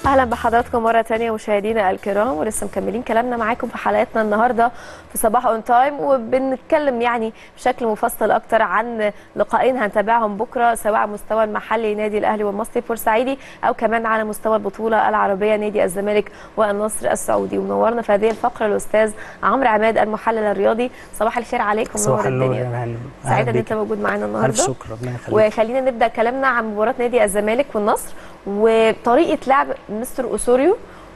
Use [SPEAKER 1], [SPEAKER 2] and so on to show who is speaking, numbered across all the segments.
[SPEAKER 1] اهلا بحضراتكم مره تانية مشاهدينا الكرام ولسه مكملين كلامنا معاكم في حلقتنا النهارده في صباح اون تايم وبنتكلم يعني بشكل مفصل اكتر عن لقاءين هنتابعهم بكره سواء على مستوى المحلي نادي الاهلي والمصري البورسعيدي او كمان على مستوى البطوله العربيه نادي الزمالك والنصر السعودي ومنورنا في هذه الفقره الاستاذ عمرو عماد المحلل الرياضي صباح الخير عليكم
[SPEAKER 2] صباح
[SPEAKER 1] منور
[SPEAKER 2] النور
[SPEAKER 1] الدنيا
[SPEAKER 2] يا معلم
[SPEAKER 1] سعيده ان انت موجود معانا النهارده
[SPEAKER 2] الف شكر ربنا يخليك
[SPEAKER 1] وخلينا نبدا كلامنا عن مباراه نادي الزمالك والنصر وطريقه لعب مستر اوسوريو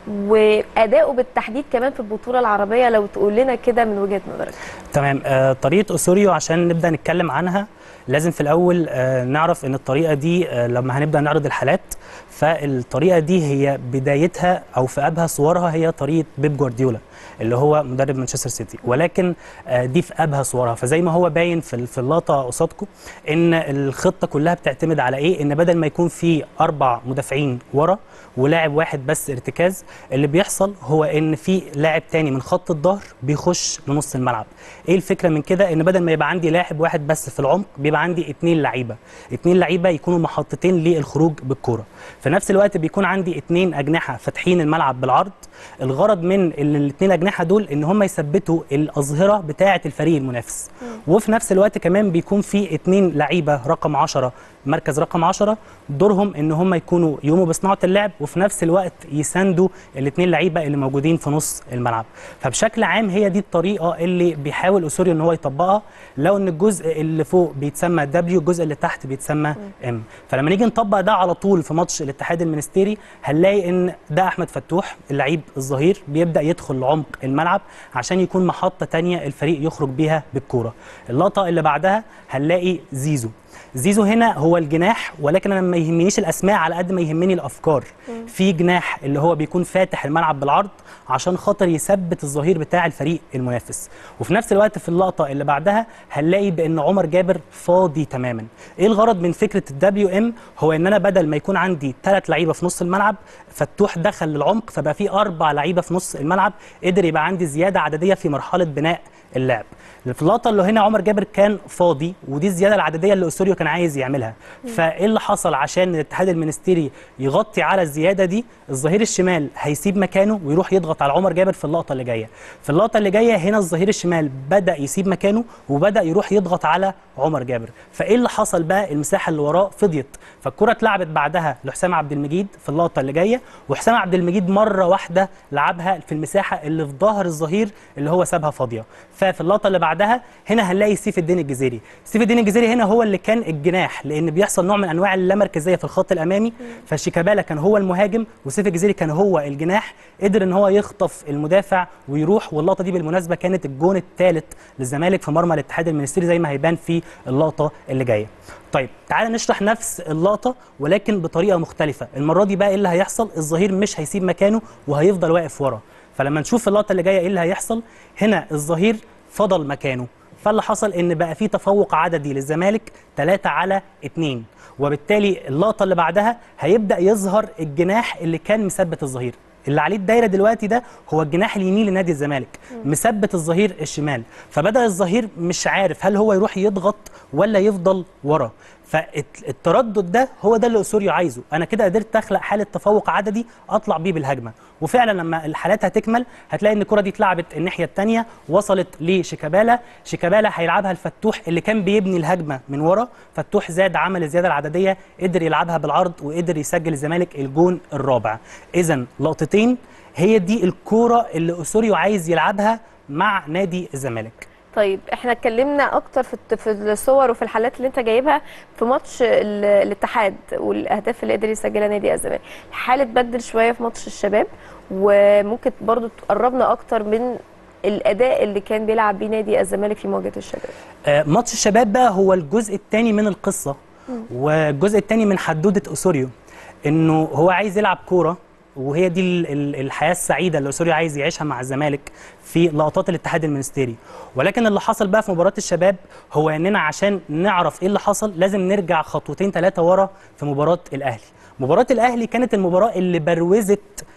[SPEAKER 1] واداؤه بالتحديد كمان في البطوله العربيه لو تقول لنا كده من وجهه نظرك
[SPEAKER 2] تمام آه طريقه اوسوريو عشان نبدا نتكلم عنها لازم في الاول آه نعرف ان الطريقه دي آه لما هنبدا نعرض الحالات فالطريقه دي هي بدايتها او في ابهى صورها هي طريقه بيب جوارديولا اللي هو مدرب مانشستر سيتي ولكن آه دي في ابهى صورها فزي ما هو باين في في اللقطه قصادكم ان الخطه كلها بتعتمد على ايه ان بدل ما يكون في اربع مدافعين ورا ولاعب واحد بس ارتكاز اللي بيحصل هو ان في لاعب تاني من خط الظهر بيخش لنص الملعب ايه الفكره من كده ان بدل ما يبقى عندي لاعب واحد بس في العمق بيبقى عندي اتنين لعيبه اتنين لعيبه يكونوا محطتين للخروج بالكوره في نفس الوقت بيكون عندي اتنين اجنحه فاتحين الملعب بالعرض الغرض من الاثنين اجنحه دول ان هم يثبتوا الاظهره بتاعه الفريق المنافس وفي نفس الوقت كمان بيكون في اتنين لعيبه رقم 10 مركز رقم 10 دورهم ان هم يكونوا يقوموا بصناعه اللعب وفي نفس الوقت يساندوا الاثنين لعيبه اللي موجودين في نص الملعب فبشكل عام هي دي الطريقه اللي بيحاول اسوريو ان هو يطبقها لو ان الجزء اللي فوق بيتسمى دبليو الجزء اللي تحت بيتسمى ام فلما نيجي نطبق ده على طول في ماتش الاتحاد المنستيري هنلاقي ان ده احمد فتوح اللعيب الظهير بيبدا يدخل لعمق الملعب عشان يكون محطه تانية الفريق يخرج بيها بالكوره اللقطه اللي بعدها هنلاقي زيزو زيزو هنا هو الجناح ولكن انا ما يهمنيش الاسماء على قد ما يهمني الافكار في جناح اللي هو بيكون فاتح الملعب بالعرض عشان خاطر يثبت الظهير بتاع الفريق المنافس وفي نفس الوقت في اللقطه اللي بعدها هنلاقي بان عمر جابر فاضي تماما ايه الغرض من فكره الدبليو ام هو ان انا بدل ما يكون عندي ثلاث لعيبه في نص الملعب فتوح دخل للعمق فبقى في اربع لعيبه في نص الملعب قدر يبقى عندي زياده عدديه في مرحله بناء اللعب في اللقطه اللي هنا عمر جابر كان فاضي ودي الزياده العدديه اللي اسوريو كان عايز يعملها فايه اللي حصل عشان الاتحاد المنستيري يغطي على الزياده دي الظهير الشمال هيسيب مكانه ويروح يضغط على عمر جابر في اللقطه اللي جايه في اللقطه اللي جايه هنا الظهير الشمال بدا يسيب مكانه وبدا يروح يضغط على عمر جابر فايه اللي حصل بقى المساحه اللي وراه فضيت فالكره اتلعبت بعدها لحسام عبد المجيد في اللقطه اللي جايه وحسام عبد المجيد مره واحده لعبها في المساحه اللي في ظهر الظهير اللي هو سابها فاضيه ففي اللقطه اللي بعدها هنا هنلاقي سيف الدين الجزيري سيف الدين الجزيري هنا هو اللي كان الجناح لان بيحصل نوع من انواع اللامركزيه في الخط الامامي فشيكابالا كان هو المهاجم وسيف الجزيري كان هو الجناح قدر ان هو يخطف المدافع ويروح واللقطه دي بالمناسبه كانت الجون الثالث للزمالك في مرمى الاتحاد المنستيري زي ما هيبان في اللقطه اللي جايه طيب تعالى نشرح نفس اللقطه ولكن بطريقه مختلفه المره دي بقى ايه اللي هيحصل الظهير مش هيسيب مكانه وهيفضل واقف ورا فلما نشوف اللقطه اللي جايه ايه اللي هيحصل هنا الظهير فضل مكانه فاللي حصل ان بقى في تفوق عددي للزمالك 3 على 2 وبالتالي اللقطه اللي بعدها هيبدا يظهر الجناح اللي كان مثبت الظهير اللي عليه الدايره دلوقتي ده هو الجناح اليمين لنادي الزمالك مثبت الظهير الشمال فبدا الظهير مش عارف هل هو يروح يضغط ولا يفضل ورا فالتردد ده هو ده اللي اسوريو عايزه انا كده قدرت اخلق حاله تفوق عددي اطلع بيه بالهجمه وفعلا لما الحالات هتكمل هتلاقي ان الكره دي اتلعبت الناحيه الثانيه وصلت لشيكابالا شيكابالا هيلعبها الفتوح اللي كان بيبني الهجمه من ورا فتوح زاد عمل الزياده العدديه قدر يلعبها بالعرض وقدر يسجل الزمالك الجون الرابع اذا لقطتين هي دي الكوره اللي اسوريو عايز يلعبها مع نادي الزمالك
[SPEAKER 1] طيب احنا اتكلمنا اكتر في في الصور وفي الحالات اللي انت جايبها في ماتش الاتحاد والاهداف اللي قدر يسجلها نادي الزمالك حاله بدل شويه في ماتش الشباب وممكن برضو تقربنا اكتر من الاداء اللي كان بيلعب بيه نادي الزمالك في مواجهه الشباب
[SPEAKER 2] آه ماتش الشباب بقى هو الجزء الثاني من القصه والجزء الثاني من حدوده اسوريو انه هو عايز يلعب كوره وهي دي الحياه السعيده اللي اسوريو عايز يعيشها مع الزمالك في لقطات الاتحاد المنستيري ولكن اللي حصل بقى في مباراه الشباب هو اننا عشان نعرف ايه اللي حصل لازم نرجع خطوتين ثلاثه ورا في مباراه الاهلي مباراه الاهلي كانت المباراه اللي بروزت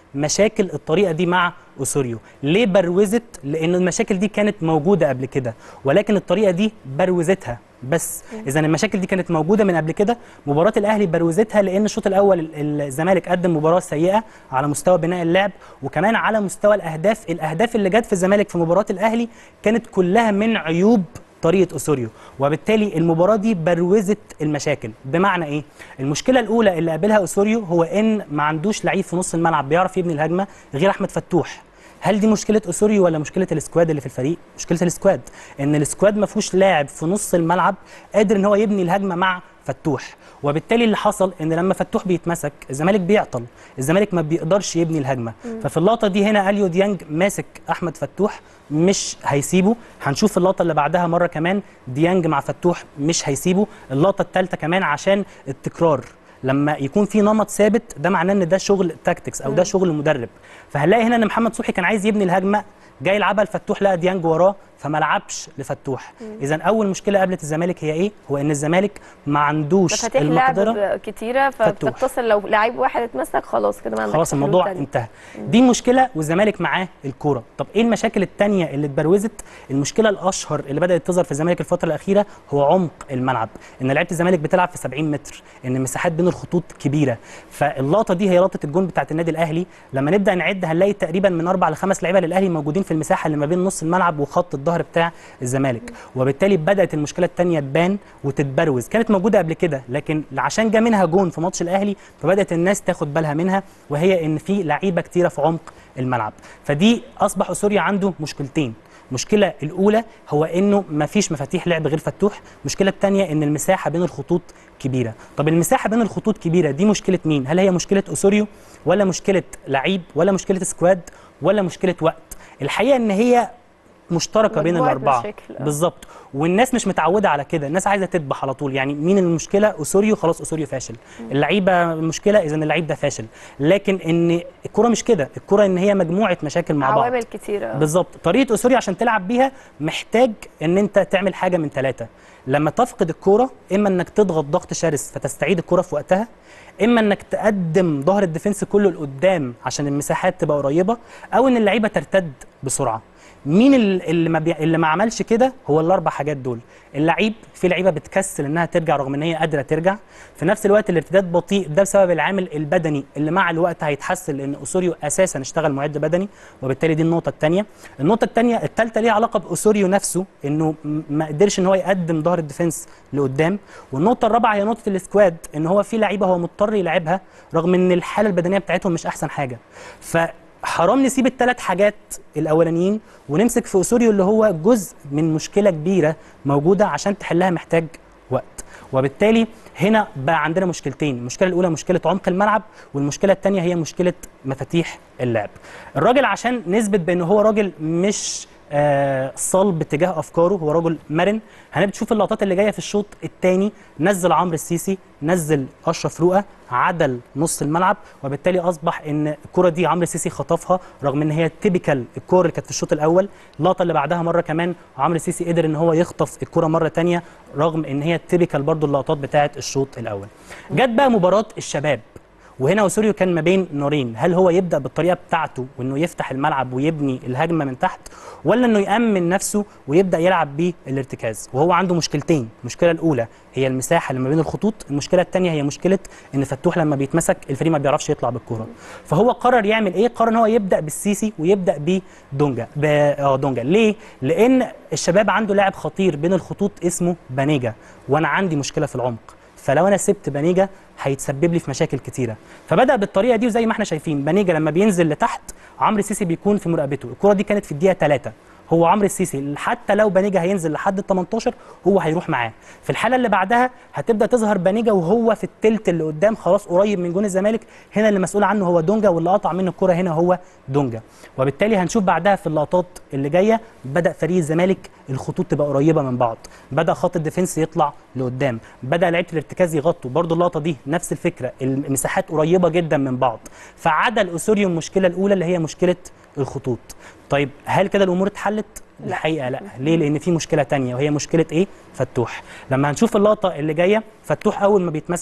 [SPEAKER 2] مشاكل الطريقه دي مع اوسوريو ليه بروزت لان المشاكل دي كانت موجوده قبل كده ولكن الطريقه دي بروزتها بس اذا المشاكل دي كانت موجوده من قبل كده مباراه الاهلي بروزتها لان الشوط الاول ال- الزمالك قدم مباراه سيئه على مستوى بناء اللعب وكمان على مستوى الاهداف الاهداف اللي جت في الزمالك في مباراه الاهلي كانت كلها من عيوب طريقه اوسوريو وبالتالي المباراه دي بروزت المشاكل بمعنى ايه المشكله الاولى اللي قابلها اوسوريو هو ان ما عندوش لعيب في نص الملعب بيعرف يبني الهجمه غير احمد فتوح هل دي مشكله اوسوريو ولا مشكله السكواد اللي في الفريق مشكله السكواد ان السكواد ما فيهوش لاعب في نص الملعب قادر ان هو يبني الهجمه مع فتوح وبالتالي اللي حصل ان لما فتوح بيتمسك الزمالك بيعطل الزمالك ما بيقدرش يبني الهجمه ففي اللقطه دي هنا اليو ديانج ماسك احمد فتوح مش هيسيبه هنشوف اللقطه اللي بعدها مره كمان ديانج مع فتوح مش هيسيبه اللقطه الثالثه كمان عشان التكرار لما يكون في نمط ثابت ده معناه ان ده شغل تاكتكس او ده شغل مدرب فهنلاقي هنا ان محمد صبحي كان عايز يبني الهجمه جاي يلعبها لفتوح لقى ديانج وراه فما لعبش لفتوح اذا اول مشكله قابلت الزمالك هي ايه هو ان الزمالك ما عندوش
[SPEAKER 1] مفاتيح
[SPEAKER 2] المقدره
[SPEAKER 1] لعب كتيره فبتتصل لو لعيب واحد اتمسك خلاص كده ما عندكش
[SPEAKER 2] خلاص
[SPEAKER 1] حلول
[SPEAKER 2] الموضوع
[SPEAKER 1] تانية.
[SPEAKER 2] انتهى دي مشكله والزمالك معاه الكوره طب ايه المشاكل التانية اللي اتبروزت المشكله الاشهر اللي بدات تظهر في الزمالك الفتره الاخيره هو عمق الملعب ان لعيبه الزمالك بتلعب في 70 متر ان المساحات بين الخطوط كبيره فاللقطه دي هي لقطه الجون بتاعه النادي الاهلي لما نبدا نعد هنلاقي تقريبا من اربع لخمس لعيبه للاهلي موجودين في المساحه اللي ما بين نص الملعب وخط الظهر بتاع الزمالك وبالتالي بدات المشكله الثانيه تبان وتتبروز كانت موجوده قبل كده لكن عشان جه منها جون في ماتش الاهلي فبدات الناس تاخد بالها منها وهي ان في لعيبه كتيره في عمق الملعب فدي اصبح سوريا عنده مشكلتين المشكله الاولى هو انه ما فيش مفاتيح لعب غير فتوح المشكله الثانيه ان المساحه بين الخطوط كبيره طب المساحه بين الخطوط كبيره دي مشكله مين هل هي مشكله اسوريو ولا مشكله لعيب ولا مشكله سكواد ولا مشكله وقت الحقيقه ان هي مشتركه بين
[SPEAKER 1] مجموعة
[SPEAKER 2] الاربعه
[SPEAKER 1] مشاكل، آه.
[SPEAKER 2] بالظبط والناس مش متعوده على كده الناس عايزه تذبح على طول يعني مين المشكله اسوريو خلاص اسوريو فاشل اللعيبه مشكله اذا اللعيب ده فاشل لكن ان الكره مش كده الكره ان هي مجموعه مشاكل مع بعض
[SPEAKER 1] عوامل كتيره
[SPEAKER 2] بالظبط طريقه اسوريا عشان تلعب بيها محتاج ان انت تعمل حاجه من ثلاثه لما تفقد الكوره اما انك تضغط ضغط شرس فتستعيد الكوره في وقتها اما انك تقدم ظهر الديفنس كله لقدام عشان المساحات تبقى قريبه او ان اللعيبه ترتد بسرعه مين ال- اللي ما بي... اللي ما عملش كده هو الاربع حاجات دول اللعيب في لعيبه بتكسل انها ترجع رغم ان هي قادره ترجع في نفس الوقت الارتداد بطيء ده بسبب العامل البدني اللي مع الوقت هيتحسن لان اسوريو اساسا اشتغل معد بدني وبالتالي دي النقطه الثانيه النقطه الثانيه الثالثه ليها علاقه باسوريو نفسه انه م- ما قدرش ان هو يقدم ظهر الديفنس لقدام والنقطه الرابعه هي نقطه السكواد ان هو في لعيبه هو مضطر يلعبها رغم ان الحاله البدنيه بتاعتهم مش احسن حاجه فحرام نسيب الثلاث حاجات الاولانيين ونمسك في اسوريو اللي هو جزء من مشكله كبيره موجوده عشان تحلها محتاج وقت وبالتالي هنا بقى عندنا مشكلتين المشكله الاولى مشكله عمق الملعب والمشكله الثانيه هي مشكله مفاتيح اللعب الراجل عشان نثبت بان هو راجل مش آه صلب تجاه افكاره هو رجل مرن هنبدا نشوف اللقطات اللي جايه في الشوط الثاني نزل عمرو السيسي نزل اشرف رؤى عدل نص الملعب وبالتالي اصبح ان الكره دي عمرو السيسي خطفها رغم ان هي تيبيكال الكوره اللي كانت في الشوط الاول اللقطه اللي بعدها مره كمان عمرو السيسي قدر ان هو يخطف الكره مره ثانيه رغم ان هي تيبيكال برضو اللقطات بتاعه الشوط الاول جت بقى مباراه الشباب وهنا اوسوريو كان ما بين نارين هل هو يبدا بالطريقه بتاعته وانه يفتح الملعب ويبني الهجمه من تحت ولا انه يامن نفسه ويبدا يلعب بالارتكاز وهو عنده مشكلتين المشكله الاولى هي المساحه اللي ما بين الخطوط المشكله الثانيه هي مشكله ان فتوح لما بيتمسك الفريق ما بيعرفش يطلع بالكوره فهو قرر يعمل ايه قرر ان هو يبدا بالسيسي ويبدا بدونجا ب... اه دونجا ليه لان الشباب عنده لاعب خطير بين الخطوط اسمه بانيجا وانا عندي مشكله في العمق فلو انا سبت بانيجا هيتسبب لي في مشاكل كتيره فبدا بالطريقه دي وزي ما احنا شايفين بانيجا لما بينزل لتحت عمرو السيسي بيكون في مراقبته الكره دي كانت في الدقيقه 3 هو عمرو السيسي حتى لو بانيجا هينزل لحد ال 18 هو هيروح معاه في الحاله اللي بعدها هتبدا تظهر بانيجا وهو في التلت اللي قدام خلاص قريب من جون الزمالك هنا اللي مسؤول عنه هو دونجا واللي قطع منه الكره هنا هو دونجا وبالتالي هنشوف بعدها في اللقطات اللي جايه بدا فريق الزمالك الخطوط تبقى قريبه من بعض بدا خط الديفنس يطلع لقدام بدا لعيبه الارتكاز يغطوا برضو اللقطه دي نفس الفكره المساحات قريبه جدا من بعض فعدل اسوريو المشكله الاولى اللي هي مشكله الخطوط طيب هل كده الامور اتحلت الحقيقه لا ليه لان في مشكله تانية وهي مشكله ايه فتوح لما هنشوف اللقطه اللي جايه فتوح اول ما بيتمسك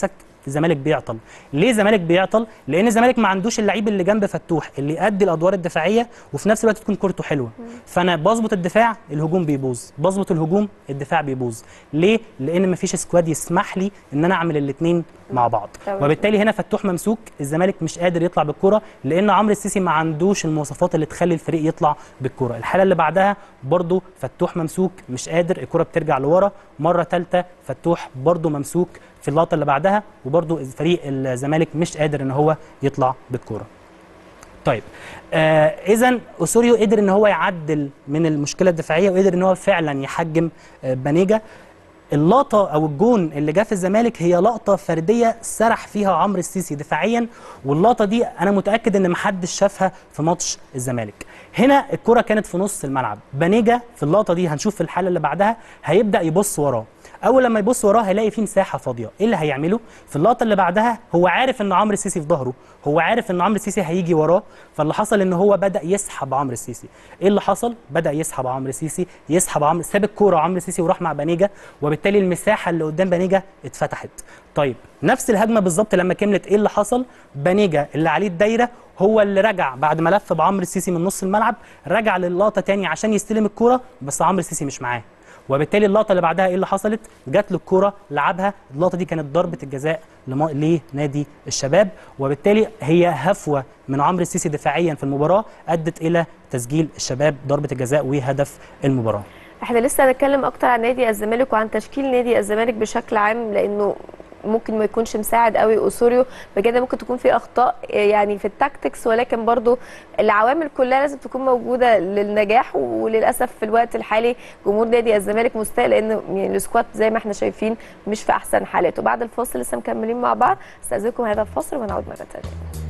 [SPEAKER 2] الزمالك بيعطل ليه الزمالك بيعطل لان الزمالك ما عندوش اللعيب اللي جنب فتوح اللي يؤدي الادوار الدفاعيه وفي نفس الوقت تكون كورته حلوه فانا بظبط الدفاع الهجوم بيبوظ بظبط الهجوم الدفاع بيبوظ ليه لان مفيش سكواد يسمح لي ان انا اعمل الاثنين مع بعض
[SPEAKER 1] تمام.
[SPEAKER 2] وبالتالي هنا فتوح ممسوك الزمالك مش قادر يطلع بالكره لان عمرو السيسي ما عندوش المواصفات اللي تخلي الفريق يطلع بالكره الحاله اللي بعدها برضو فتوح ممسوك مش قادر الكره بترجع لورا مره ثالثه فتوح برضو ممسوك في اللقطه اللي بعدها وبرضو فريق الزمالك مش قادر ان هو يطلع بالكره طيب آه اذا اسوريو قدر ان هو يعدل من المشكله الدفاعيه وقدر ان هو فعلا يحجم آه بانيجا اللقطه او الجون اللي جه في الزمالك هي لقطه فرديه سرح فيها عمرو السيسي دفاعيا واللقطه دي انا متاكد ان محدش شافها في ماتش الزمالك هنا الكره كانت في نص الملعب بانيجا في اللقطه دي هنشوف في الحاله اللي بعدها هيبدا يبص وراه اول لما يبص وراه هيلاقي فيه مساحه فاضيه ايه اللي هيعمله في اللقطه اللي بعدها هو عارف ان عمرو السيسي في ظهره هو عارف ان عمرو السيسي هيجي وراه فاللي حصل ان هو بدا يسحب عمرو السيسي ايه اللي حصل بدا يسحب عمرو السيسي يسحب عمرو ساب الكوره عمرو السيسي وراح مع بانيجا وبالتالي المساحه اللي قدام بانيجا اتفتحت طيب نفس الهجمه بالظبط لما كملت ايه اللي حصل بانيجا اللي عليه الدايره هو اللي رجع بعد ما لف بعمرو السيسي من نص الملعب رجع للقطه تاني عشان يستلم الكوره بس عمرو السيسي مش معاه وبالتالي اللقطه اللي بعدها ايه اللي حصلت جات له الكوره لعبها اللقطه دي كانت ضربه الجزاء لما- لنادي الشباب وبالتالي هي هفوه من عمرو السيسي دفاعيا في المباراه ادت الى تسجيل الشباب ضربه الجزاء وهدف المباراه
[SPEAKER 1] احنا لسه هنتكلم اكتر عن نادي الزمالك وعن تشكيل نادي الزمالك بشكل عام لانه ممكن ما يكونش مساعد قوي اسوريو بجد ممكن تكون في اخطاء يعني في التاكتكس ولكن برضو العوامل كلها لازم تكون موجوده للنجاح وللاسف في الوقت الحالي جمهور نادي الزمالك مستاء لان يعني السكواد زي ما احنا شايفين مش في احسن حالاته بعد الفاصل لسه مكملين مع بعض استاذنكم هذا الفاصل ونعود مره ثانيه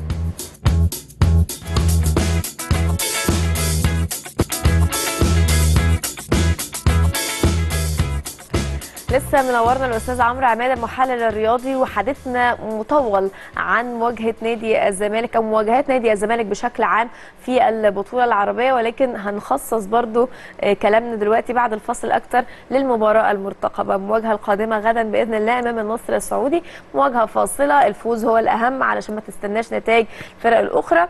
[SPEAKER 1] لسه منورنا الاستاذ عمرو عماد المحلل الرياضي وحديثنا مطول عن مواجهه نادي الزمالك او مواجهات نادي الزمالك بشكل عام في البطوله العربيه ولكن هنخصص برضو آه، كلامنا دلوقتي بعد الفصل اكتر للمباراه المرتقبه المواجهه القادمه غدا باذن الله امام النصر السعودي مواجهه فاصله الفوز هو الاهم علشان ما تستناش نتائج الفرق الاخرى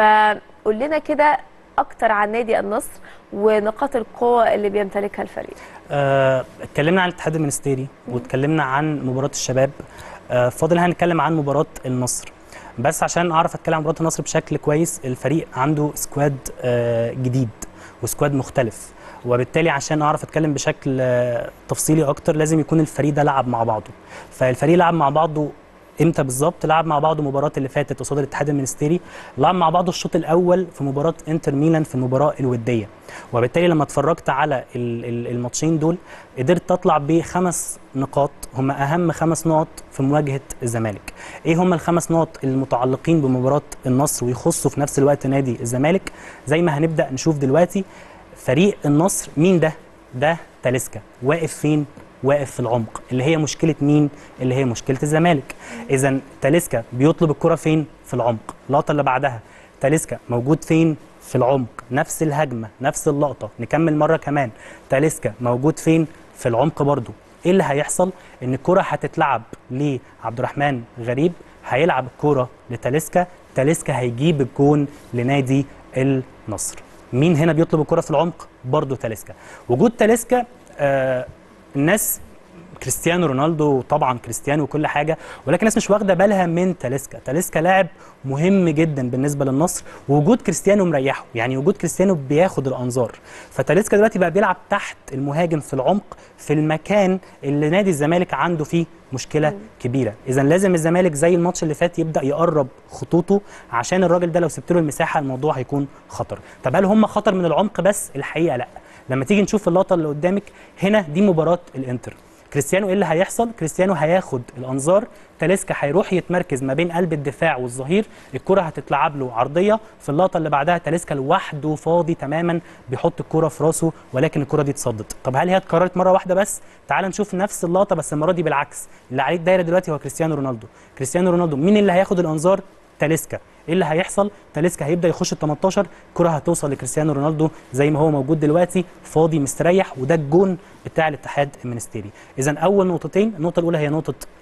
[SPEAKER 1] فقول لنا كده اكتر عن نادي النصر ونقاط القوه اللي بيمتلكها الفريق
[SPEAKER 2] آه، اتكلمنا عن الاتحاد المنستيري واتكلمنا عن مباراه الشباب آه، فاضل هنتكلم عن مباراه النصر بس عشان اعرف اتكلم عن مباراه النصر بشكل كويس الفريق عنده سكواد آه، جديد وسكواد مختلف وبالتالي عشان اعرف اتكلم بشكل آه، تفصيلي اكتر لازم يكون الفريق ده لعب مع بعضه فالفريق لعب مع بعضه امتى بالظبط لعب مع بعضه المباراه اللي فاتت قصاد الاتحاد المنستيري لعب مع بعضه الشوط الاول في مباراه انتر ميلان في المباراه الوديه وبالتالي لما اتفرجت على ال- ال- الماتشين دول قدرت اطلع بخمس نقاط هم اهم خمس نقط في مواجهه الزمالك ايه هم الخمس نقط المتعلقين بمباراه النصر ويخصوا في نفس الوقت نادي الزمالك زي ما هنبدا نشوف دلوقتي فريق النصر مين ده ده تاليسكا واقف فين واقف في العمق اللي هي مشكله مين اللي هي مشكله الزمالك اذا تاليسكا بيطلب الكره فين في العمق اللقطه اللي بعدها تاليسكا موجود فين في العمق نفس الهجمه نفس اللقطه نكمل مره كمان تاليسكا موجود فين في العمق برضو ايه اللي هيحصل ان الكره هتتلعب لعبد الرحمن غريب هيلعب الكره لتاليسكا تاليسكا هيجيب الجون لنادي النصر مين هنا بيطلب الكره في العمق برضو تاليسكا وجود تاليسكا آه الناس كريستيانو رونالدو طبعا كريستيانو وكل حاجه ولكن الناس مش واخده بالها من تاليسكا تاليسكا لاعب مهم جدا بالنسبه للنصر ووجود كريستيانو مريحه يعني وجود كريستيانو بياخد الانظار فتاليسكا دلوقتي بقى بيلعب تحت المهاجم في العمق في المكان اللي نادي الزمالك عنده فيه مشكله كبيره اذا لازم الزمالك زي الماتش اللي فات يبدا يقرب خطوطه عشان الراجل ده لو سبت له المساحه الموضوع هيكون خطر طب هل هم خطر من العمق بس الحقيقه لا لما تيجي نشوف اللقطه اللي قدامك هنا دي مباراه الانتر كريستيانو ايه اللي هيحصل كريستيانو هياخد الانظار تاليسكا هيروح يتمركز ما بين قلب الدفاع والظهير الكره هتتلعب له عرضيه في اللقطه اللي بعدها تاليسكا لوحده فاضي تماما بيحط الكره في راسه ولكن الكره دي اتصدت طب هل هي اتكررت مره واحده بس تعال نشوف نفس اللقطه بس المره دي بالعكس اللي عليه الدايره دلوقتي هو كريستيانو رونالدو كريستيانو رونالدو مين اللي هياخد الانظار تاليسكا ايه اللي هيحصل تاليسكا هيبدا يخش ال 18 كره هتوصل لكريستيانو رونالدو زي ما هو موجود دلوقتي فاضي مستريح وده الجون بتاع الاتحاد المنستيري اذا اول نقطتين النقطه الاولى هي نقطه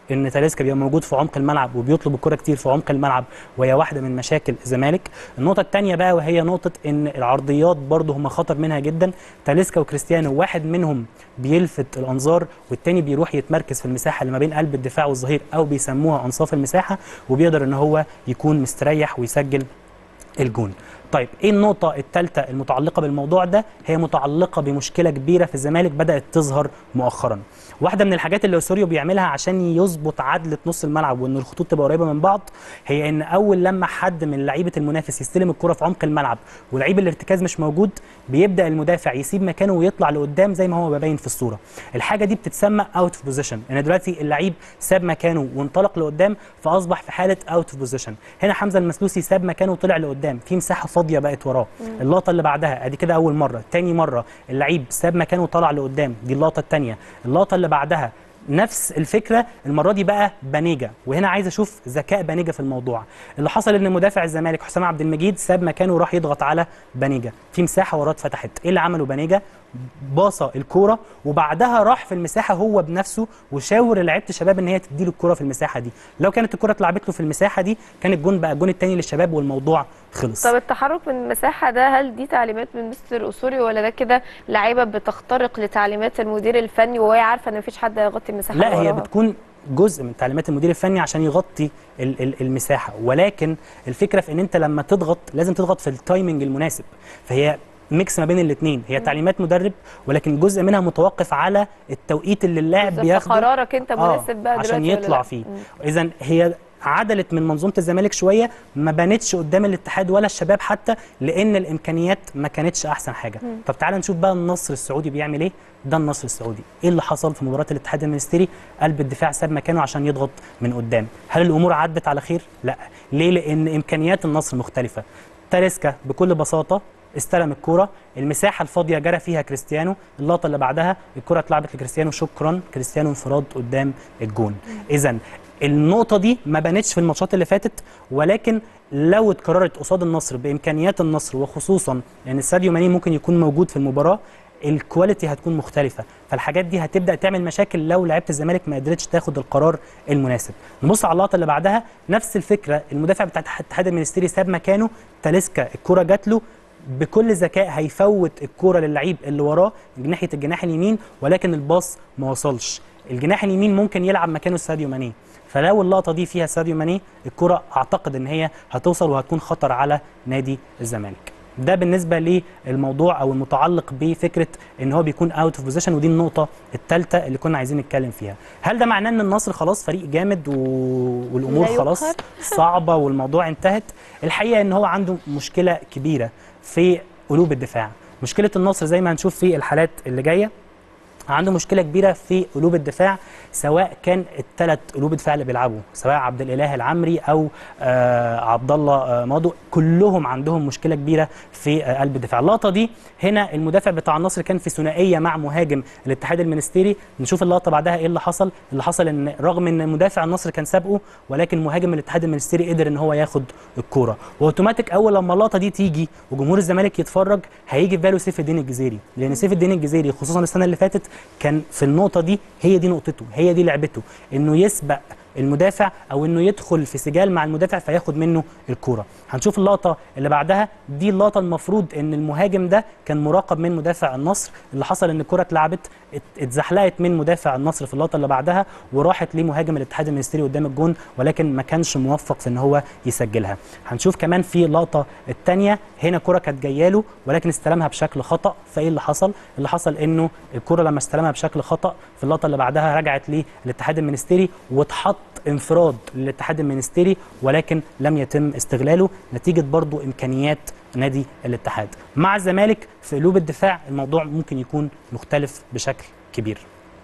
[SPEAKER 2] ان تاليسكا بيبقى موجود في عمق الملعب وبيطلب الكره كتير في عمق الملعب وهي واحده من مشاكل الزمالك النقطه الثانيه بقى وهي نقطه ان العرضيات برضه هم خطر منها جدا تاليسكا وكريستيانو واحد منهم بيلفت الانظار والتاني بيروح يتمركز في المساحه اللي ما بين قلب الدفاع والظهير او بيسموها انصاف المساحه وبيقدر ان هو يكون مستريح ويسجل الجون طيب ايه النقطة الثالثة المتعلقة بالموضوع ده؟ هي متعلقة بمشكلة كبيرة في الزمالك بدأت تظهر مؤخرا. واحدة من الحاجات اللي سوريو بيعملها عشان يظبط عدلة نص الملعب وان الخطوط تبقى قريبة من بعض هي ان اول لما حد من لعيبة المنافس يستلم الكرة في عمق الملعب ولعيب الارتكاز مش موجود بيبدأ المدافع يسيب مكانه ويطلع لقدام زي ما هو باين في الصورة. الحاجة دي بتتسمى اوت اوف بوزيشن، ان دلوقتي اللعيب ساب مكانه وانطلق لقدام فاصبح في حالة اوت اوف بوزيشن. هنا حمزة المسلوسي ساب مكانه وطلع لقدام، في مساحة فاضية بقت وراه. اللقطه اللي بعدها ادي كده اول مره تاني مره اللعيب ساب مكانه وطلع لقدام دي اللقطه الثانيه اللقطه اللي بعدها نفس الفكره المره دي بقى بانيجا وهنا عايز اشوف ذكاء بانيجا في الموضوع اللي حصل ان مدافع الزمالك حسام عبد المجيد ساب مكانه وراح يضغط على بانيجا في مساحه وراه اتفتحت ايه اللي عمله بانيجا باصه الكوره وبعدها راح في المساحه هو بنفسه وشاور لعيبه الشباب ان هي تديله الكوره في المساحه دي لو كانت الكوره اتلعبت له في المساحه دي كان الجون بقى الجون الثاني للشباب والموضوع خلص
[SPEAKER 1] طب التحرك من المساحه ده هل دي تعليمات من مستر اسوري ولا ده كده لعيبه بتخترق لتعليمات المدير الفني وهي عارفه ان مفيش حد هيغطي المساحه
[SPEAKER 2] لا هي
[SPEAKER 1] وراها؟
[SPEAKER 2] بتكون جزء من تعليمات المدير الفني عشان يغطي ال- ال- المساحه ولكن الفكره في ان انت لما تضغط لازم تضغط في التايمنج المناسب فهي ميكس ما بين الاثنين هي تعليمات مدرب ولكن جزء منها متوقف على التوقيت اللي اللاعب
[SPEAKER 1] بالظبط،
[SPEAKER 2] بياخده
[SPEAKER 1] قرارك انت مناسب بقى
[SPEAKER 2] عشان
[SPEAKER 1] دلوقتي ولا
[SPEAKER 2] يطلع
[SPEAKER 1] لا؟
[SPEAKER 2] فيه
[SPEAKER 1] مم.
[SPEAKER 2] اذا هي عدلت من منظومه الزمالك شويه ما بانتش قدام الاتحاد ولا الشباب حتى لان الامكانيات ما كانتش احسن حاجه طب تعال نشوف بقى النصر السعودي بيعمل ايه ده النصر السعودي ايه اللي حصل في مباراه الاتحاد المنستيري قلب الدفاع ساب مكانه عشان يضغط من قدام هل الامور عدت على خير لا ليه لان امكانيات النصر مختلفه تاليسكا بكل بساطه استلم الكوره المساحه الفاضيه جرى فيها كريستيانو اللقطه اللي بعدها الكره اتلعبت لكريستيانو شكرا كريستيانو انفراد قدام الجون اذا النقطه دي ما بانتش في الماتشات اللي فاتت ولكن لو اتكررت قصاد النصر بامكانيات النصر وخصوصا ان ساديو ماني ممكن يكون موجود في المباراه الكواليتي هتكون مختلفه فالحاجات دي هتبدا تعمل مشاكل لو لعيبه الزمالك ما قدرتش تاخد القرار المناسب نبص على اللقطه اللي بعدها نفس الفكره المدافع بتاع الاتحاد المنستيري ساب مكانه تاليسكا الكره جات له بكل ذكاء هيفوت الكوره للعيب اللي وراه ناحيه الجناح اليمين ولكن الباص ما وصلش الجناح اليمين ممكن يلعب مكانه ساديو ماني فلو اللقطه دي فيها ساديو ماني الكره اعتقد ان هي هتوصل وهتكون خطر على نادي الزمالك ده بالنسبه للموضوع او المتعلق بفكره ان هو بيكون اوت اوف بوزيشن ودي النقطه الثالثه اللي كنا عايزين نتكلم فيها هل ده معناه ان النصر خلاص فريق جامد و... والامور
[SPEAKER 1] لا
[SPEAKER 2] خلاص
[SPEAKER 1] يقهر.
[SPEAKER 2] صعبه والموضوع انتهت الحقيقه ان هو عنده مشكله كبيره في قلوب الدفاع مشكله النصر زي ما هنشوف في الحالات اللي جايه عنده مشكله كبيره في قلوب الدفاع سواء كان الثلاث قلوب الدفاع اللي بيلعبوا سواء عبد الاله العمري او آه عبد الله آه ماضو كلهم عندهم مشكله كبيره في آه قلب الدفاع اللقطه دي هنا المدافع بتاع النصر كان في ثنائيه مع مهاجم الاتحاد المنستيري نشوف اللقطه بعدها ايه اللي حصل اللي حصل ان رغم ان مدافع النصر كان سابقه ولكن مهاجم الاتحاد المنستيري قدر ان هو ياخد الكوره واوتوماتيك اول لما اللقطه دي تيجي وجمهور الزمالك يتفرج هيجي في باله سيف الدين الجزيري لان سيف الدين الجزيري خصوصا السنه اللي فاتت كان في النقطه دي هي دي نقطته هي دي لعبته انه يسبق المدافع او انه يدخل في سجال مع المدافع فياخد منه الكوره هنشوف اللقطه اللي بعدها دي اللقطه المفروض ان المهاجم ده كان مراقب من مدافع النصر اللي حصل ان الكره اتلعبت ات- اتزحلقت من مدافع النصر في اللقطه اللي بعدها وراحت لمهاجم الاتحاد المنستيري قدام الجون ولكن ما كانش موفق في ان هو يسجلها هنشوف كمان في اللقطه الثانيه هنا كره كانت جايه له ولكن استلمها بشكل خطا فايه اللي حصل اللي حصل انه الكره لما استلمها بشكل خطا في اللقطه اللي بعدها رجعت للاتحاد المنستيري واتحط انفراد للاتحاد المنستيري ولكن لم يتم استغلاله نتيجه برضو امكانيات نادي الاتحاد مع الزمالك في قلوب الدفاع الموضوع ممكن يكون مختلف بشكل كبير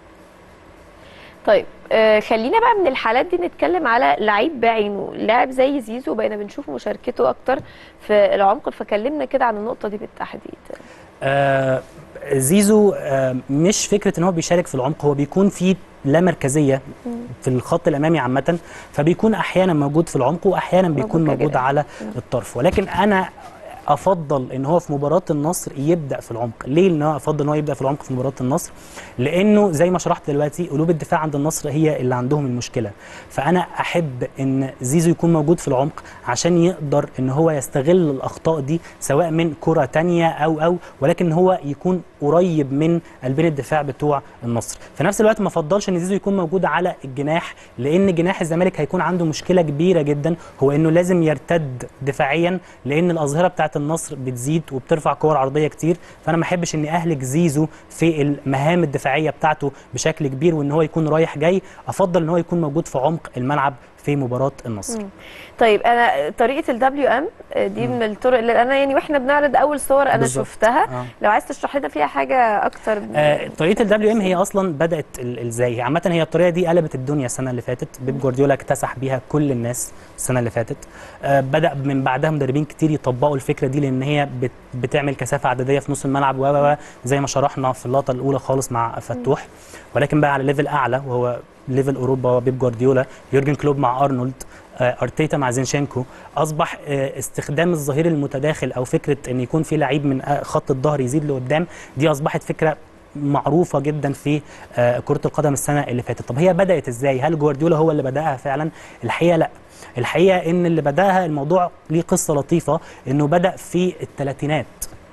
[SPEAKER 1] طيب آه خلينا بقى من الحالات دي نتكلم على لعيب بعينه لاعب زي زيزو بقينا بنشوف مشاركته اكتر في العمق فكلمنا كده عن النقطه دي بالتحديد
[SPEAKER 2] آه زيزو آه مش فكره ان هو بيشارك في العمق هو بيكون في لا مركزيه في الخط الامامي عامه فبيكون احيانا موجود في العمق واحيانا بيكون
[SPEAKER 1] موجود
[SPEAKER 2] موجود
[SPEAKER 1] كجناح.
[SPEAKER 2] على الطرف ولكن انا افضل ان هو في مباراه النصر يبدا في العمق ليه ان هو افضل ان هو يبدا في العمق في مباراه النصر لانه زي ما شرحت دلوقتي قلوب الدفاع عند النصر هي اللي عندهم المشكله فانا احب ان زيزو يكون موجود في العمق عشان يقدر ان هو يستغل الاخطاء دي سواء من كره تانية او او ولكن هو يكون قريب من قلبين الدفاع بتوع النصر في نفس الوقت ما افضلش ان زيزو يكون موجود على الجناح لان جناح الزمالك هيكون عنده مشكله كبيره جدا هو انه لازم يرتد دفاعيا لان الاظهره بتاعه النصر بتزيد وبترفع كور عرضيه كتير فانا ما احبش اني اهلك زيزو في المهام الدفاعيه بتاعته بشكل كبير وان هو يكون رايح جاي افضل ان هو يكون موجود في عمق الملعب في مباراه النصر
[SPEAKER 1] مم. طيب انا طريقه الدبليو ام دي من الطرق اللي انا يعني واحنا بنعرض اول صور انا
[SPEAKER 2] بالظبط.
[SPEAKER 1] شفتها
[SPEAKER 2] آه.
[SPEAKER 1] لو عايز تشرح لنا فيها حاجه اكتر
[SPEAKER 2] آه، طريقه الدبليو ام هي اصلا بدات ال- ازاي عامه هي الطريقه دي قلبت الدنيا السنه اللي فاتت بيب جوارديولا اكتسح بيها كل الناس السنه اللي فاتت آه، بدا من بعدها مدربين كتير يطبقوا الفكره دي لان هي بت بتعمل كثافه عدديه في نص الملعب و و و زي ما شرحنا في اللقطه الاولى خالص مع فتوح ولكن بقى على ليفل اعلى وهو ليفل اوروبا وبيب جوارديولا يورجن كلوب مع ارنولد آه، ارتيتا مع زينشينكو اصبح آه، استخدام الظهير المتداخل او فكره ان يكون في لعيب من آه، خط الظهر يزيد لقدام دي اصبحت فكره معروفه جدا في آه، كره القدم السنه اللي فاتت طب هي بدات ازاي هل جوارديولا هو اللي بداها فعلا الحقيقه لا الحقيقه ان اللي بداها الموضوع ليه قصه لطيفه انه بدا في الثلاثينات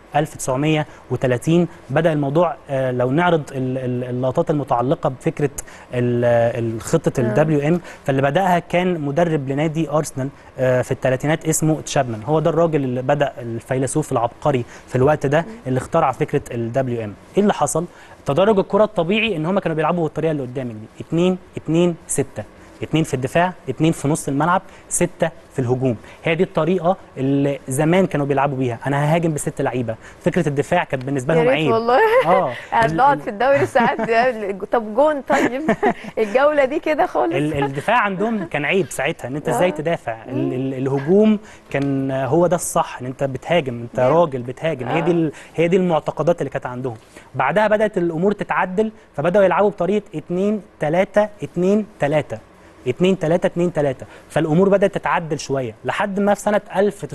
[SPEAKER 2] 1930 بدا الموضوع آه، لو نعرض ال- ال- اللقطات المتعلقه بفكره ال- ال- خطه
[SPEAKER 1] آه.
[SPEAKER 2] الدبليو ام فاللي بداها كان مدرب لنادي ارسنال آه، في الثلاثينات اسمه تشابمان هو ده الراجل اللي بدا الفيلسوف العبقري في الوقت ده اللي اخترع فكره الدبليو ام ايه اللي حصل تدرج الكره الطبيعي ان هم كانوا بيلعبوا بالطريقه اللي قدامك دي 2 2 6 اتنين في الدفاع اتنين في نص الملعب ستة في الهجوم هي دي الطريقة اللي زمان كانوا بيلعبوا بيها انا ههاجم بست لعيبة فكرة الدفاع كانت بالنسبة
[SPEAKER 1] يا
[SPEAKER 2] لهم
[SPEAKER 1] ريت
[SPEAKER 2] عيب
[SPEAKER 1] والله
[SPEAKER 2] اه
[SPEAKER 1] انا
[SPEAKER 2] ال-
[SPEAKER 1] بقعد في الدوري ساعات طب جون طيب الجوله دي كده خالص
[SPEAKER 2] ال- الدفاع عندهم كان عيب ساعتها ان انت
[SPEAKER 1] آه.
[SPEAKER 2] ازاي تدافع ال ال الهجوم كان هو ده الصح ان انت بتهاجم انت
[SPEAKER 1] جامد.
[SPEAKER 2] راجل بتهاجم هي دي ال- هي دي المعتقدات اللي كانت عندهم بعدها بدات الامور تتعدل فبداوا يلعبوا بطريقه 2 3 2 3 2 3 2 3 فالامور بدات تتعدل شويه لحد ما في سنه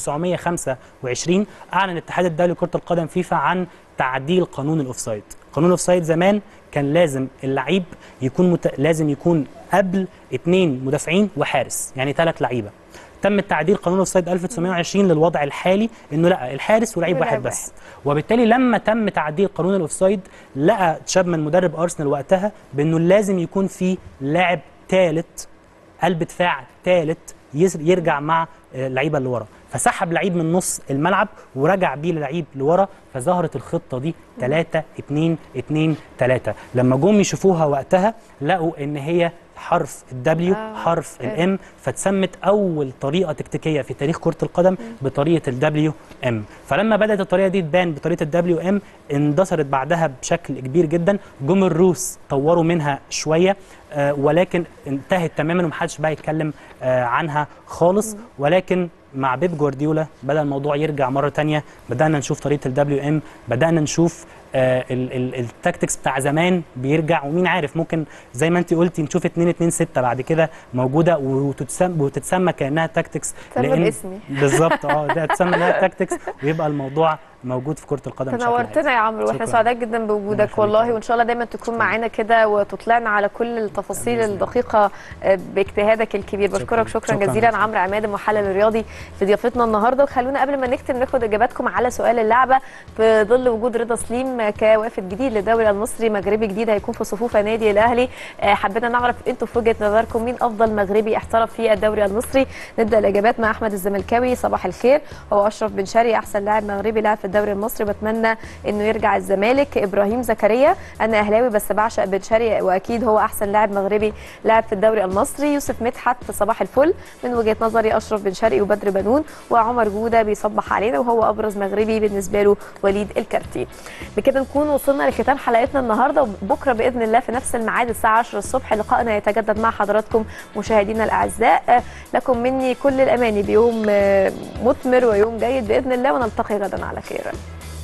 [SPEAKER 2] 1925 اعلن الاتحاد الدولي لكره القدم فيفا عن تعديل قانون الاوفسايد قانون الاوفسايد زمان كان لازم اللعيب يكون مت... لازم يكون قبل اثنين مدافعين وحارس يعني ثلاث لعيبه تم تعديل قانون الاوفسايد 1920 للوضع الحالي انه لا الحارس ولعيب
[SPEAKER 1] ولاعب
[SPEAKER 2] واحد بس وبالتالي لما تم تعديل قانون الاوفسايد لقى تشابمان مدرب ارسنال وقتها بانه لازم يكون في لاعب ثالث قلب دفاع ثالث يرجع مع آه، اللعيبه اللي ورا فسحب لعيب من نص الملعب ورجع بيه للعيب لورا فظهرت الخطه دي 3 2 2 3 لما جم يشوفوها وقتها لقوا ان هي حرف الدبليو
[SPEAKER 1] آه،
[SPEAKER 2] حرف
[SPEAKER 1] إيه.
[SPEAKER 2] الام فتسمت اول طريقه تكتيكيه في تاريخ كره القدم بطريقه الدبليو ام فلما بدات الطريقه دي تبان بطريقه الدبليو ام اندثرت بعدها بشكل كبير جدا جم الروس طوروا منها شويه آه ولكن انتهت تماما ومحدش بقى يتكلم آه عنها خالص ولكن مع بيب جوارديولا بدا الموضوع يرجع مره تانية بدانا نشوف طريقه الدبليو ام بدانا نشوف آه ال- ال- التاكتكس بتاع زمان بيرجع ومين عارف ممكن زي ما انت قلتي نشوف 2 2 6 بعد كده موجوده وتتسمى وتتسمى كانها تاكتكس
[SPEAKER 1] تسمى باسمي.
[SPEAKER 2] بالظبط اه ده تسمى انها تاكتكس ويبقى الموضوع موجود في كره القدم بشكل عام.
[SPEAKER 1] تنورتنا يا عمرو واحنا
[SPEAKER 2] شكراً.
[SPEAKER 1] سعداء جدا
[SPEAKER 2] الله
[SPEAKER 1] بوجودك
[SPEAKER 2] يخليك
[SPEAKER 1] والله
[SPEAKER 2] يا
[SPEAKER 1] وان شاء الله دايما تكون
[SPEAKER 2] شكراً.
[SPEAKER 1] معانا كده وتطلعنا على كل التفاصيل
[SPEAKER 2] بإذن الله.
[SPEAKER 1] الدقيقه آه، باجتهادك الكبير
[SPEAKER 2] شكراً.
[SPEAKER 1] بشكرك شكرا,
[SPEAKER 2] شكراً
[SPEAKER 1] جزيلا
[SPEAKER 2] جزيلاً.
[SPEAKER 1] عمرو عماد المحلل الرياضي في ضيافتنا النهارده وخلونا قبل ما نختم ناخد اجاباتكم على سؤال اللعبه في ظل وجود رضا سليم كوافد جديد للدوري المصري مغربي جديد هيكون في صفوف نادي الاهلي آه، حبينا نعرف انتوا في وجهه نظركم مين افضل مغربي احترف في الدوري المصري نبدا الاجابات مع احمد الزملكاوي صباح الخير هو اشرف بن شرقي احسن لاعب مغربي لعب في الدوري المصري بتمنى انه يرجع الزمالك ابراهيم زكريا انا اهلاوي بس بعشق بن شرقي واكيد هو احسن لاعب مغربي لعب في الدوري المصري يوسف مدحت صباح الفل من وجهه نظري اشرف بن شرقي وبدر بنون وعمر جوده بيصبح علينا وهو ابرز مغربي بالنسبه له وليد الكارتي بكده نكون وصلنا لختام حلقتنا النهارده وبكره باذن الله في نفس الميعاد الساعه 10 الصبح لقائنا يتجدد مع حضراتكم مشاهدينا الاعزاء آه، لكم مني كل الاماني بيوم آه، مثمر ويوم جيد باذن الله ونلتقي غدا على خير